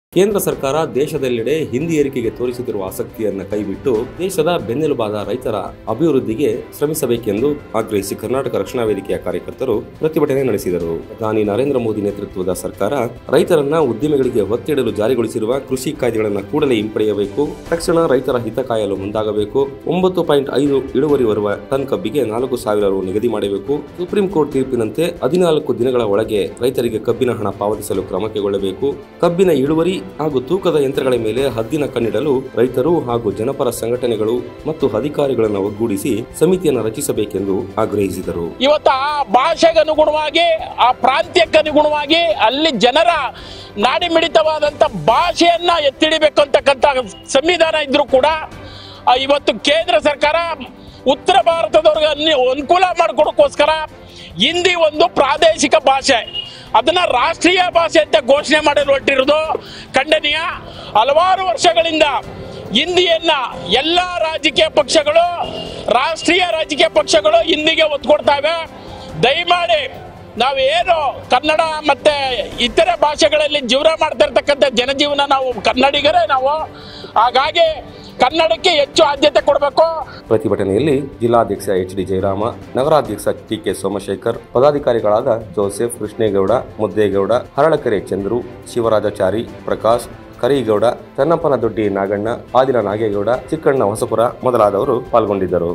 ಕೇಂದ್ರ ಸರ್ಕಾರ ದೇಶದೆಲ್ಲೆಡೆ ಹಿಂದಿ ಏರಿಕೆಗೆ ತೋರಿಸುತ್ತಿರುವ ಆಸಕ್ತಿಯನ್ನ ಕೈಬಿಟ್ಟು ದೇಶದ ಬೆನ್ನೆಲುಬಾದ ರೈತರ ಅಭಿವೃದ್ಧಿಗೆ ಶ್ರಮಿಸಬೇಕೆಂದು ಆಗ್ರಹಿಸಿ ಕರ್ನಾಟಕ ರಕ್ಷಣಾ ವೇದಿಕೆಯ ಕಾರ್ಯಕರ್ತರು ಪ್ರತಿಭಟನೆ ನಡೆಸಿದರು ಪ್ರಧಾನಿ ನರೇಂದ್ರ ಮೋದಿ ನೇತೃತ್ವದ ಸರ್ಕಾರ ರೈತರನ್ನ ಉದ್ಯಮಿಗಳಿಗೆ ಒತ್ತಿಡಲು ಜಾರಿಗೊಳಿಸಿರುವ ಕೃಷಿ ಕಾಯ್ದೆಗಳನ್ನು ಕೂಡಲೇ ಹಿಂಪಡೆಯಬೇಕು ತಕ್ಷಣ ರೈತರ ಹಿತ ಕಾಯಲು ಮುಂದಾಗಬೇಕು ಒಂಬತ್ತು ಪಾಯಿಂಟ್ ಐದು ಇಳುವರಿ ಬರುವ ಟನ್ ಕಬ್ಬಿಗೆ ನಾಲ್ಕು ಸಾವಿರ ರು ನಿಗದಿ ಮಾಡಬೇಕು ಸುಪ್ರೀಂ ಕೋರ್ಟ್ ತೀರ್ಪಿನಂತೆ ಹದಿನಾಲ್ಕು ದಿನಗಳ ಒಳಗೆ ರೈತರಿಗೆ ಕಬ್ಬಿನ ಹಣ ಪಾವತಿಸಲು ಕ್ರಮ ಕೈಗೊಳ್ಳಬೇಕು ಕಬ್ಬಿನ ಇಳುವರಿ ಹಾಗೂ ತೂಕದ ಯಂತ್ರಗಳ ಮೇಲೆ ಹದ್ದಿನ ಕಣ್ಣಿಡಲು ರೈತರು ಹಾಗೂ ಜನಪರ ಸಂಘಟನೆಗಳು ಮತ್ತು ಅಧಿಕಾರಿಗಳನ್ನು ಒಗ್ಗೂಡಿಸಿ ಸಮಿತಿಯನ್ನು ರಚಿಸಬೇಕೆಂದು ಆಗ್ರಹಿಸಿದರು ಇವತ್ತು ಆ ಭಾಷೆಗೆ ಅನುಗುಣವಾಗಿ ಆ ಪ್ರಾಂತ್ಯಕ್ಕೆ ಅನುಗುಣವಾಗಿ ಅಲ್ಲಿ ಜನರ ನಾಡಿ ಮಿಡಿತವಾದಂಥ ಭಾಷೆಯನ್ನ ಎತ್ತಿಡಿಬೇಕು ಅಂತಕ್ಕಂಥ ಸಂವಿಧಾನ ಇದ್ರೂ ಕೂಡ ಆ, ಇವತ್ತು ಕೇಂದ್ರ ಸರ್ಕಾರ ಉತ್ತರ ಭಾರತದವ್ರಿಗೆ ಅನ್ಯ- ಅನುಕೂಲ ಮಾಡಿಕೊಡೋಕ್ಕೋಸ್ಕರ ಹಿಂದಿ ಒಂದು ಪ್ರಾದೇಶಿಕ ಭಾಷೆ ಅದನ್ನ ರಾಷ್ಟ್ರೀಯ ಭಾಷೆ ಅಂತ ಘೋಷಣೆ ಮಾಡಲು ಹೊರಟಿರೋದು ಖಂಡನೀಯ ಹಲವಾರು ವರ್ಷಗಳಿಂದ ಹಿಂದಿಯನ್ನ ಎಲ್ಲ ರಾಜಕೀಯ ಪಕ್ಷಗಳು ರಾಷ್ಟ್ರೀಯ ರಾಜಕೀಯ ಪಕ್ಷಗಳು ಹಿಂದಿಗೆ ಒತ್ತು ಕೊಡ್ತಾವೆ ದಯಮಾಡಿ ನಾವೇನು ಕನ್ನಡ ಮತ್ತೆ ಇತರೆ ಭಾಷೆಗಳಲ್ಲಿ ಜೀವನ ಮಾಡ್ತಾ ಇರ್ತಕ್ಕಂಥ ಜನಜೀವನ ನಾವು ಕನ್ನಡಿಗರೇ ನಾವು ಹಾಗಾಗಿ ಕನ್ನಡಕ್ಕೆ ಹೆಚ್ಚು ಆದ್ಯತೆ ಕೊಡಬೇಕು ಪ್ರತಿಭಟನೆಯಲ್ಲಿ ಜಿಲ್ಲಾಧ್ಯಕ್ಷ ಎಚ್ ಡಿ ಜಯರಾಮ ನಗರಾಧ್ಯಕ್ಷ ಟಿ ಕೆ ಸೋಮಶೇಖರ್ ಪದಾಧಿಕಾರಿಗಳಾದ ಜೋಸೆಫ್ ಕೃಷ್ಣೇಗೌಡ ಮುದ್ದೇಗೌಡ ಹರಳಕೆರೆ ಚಂದ್ರು ಶಿವರಾಜಾಚಾರಿ ಪ್ರಕಾಶ್ ಕರೀಗೌಡ ಚನ್ನಪ್ಪನ ದೊಡ್ಡಿ ನಾಗಣ್ಣ ಆದಿನ ನಾಗೇಗೌಡ ಚಿಕ್ಕಣ್ಣ ಹೊಸಪುರ ಮೊದಲಾದವರು ಪಾಲ್ಗೊಂಡಿದ್ದರು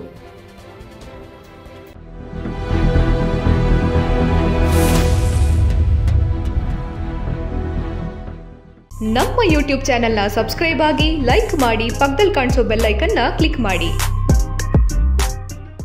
ನಮ್ಮ ಯೂಟ್ಯೂಬ್ ಚಾನೆಲ್ನ ಸಬ್ಸ್ಕ್ರೈಬ್ ಆಗಿ ಲೈಕ್ ಮಾಡಿ ಪಕ್ಕದಲ್ಲಿ ಕಾಣಿಸೋ ಬೆಲ್ ಐಕನ್ನ ಕ್ಲಿಕ್ ಮಾಡಿ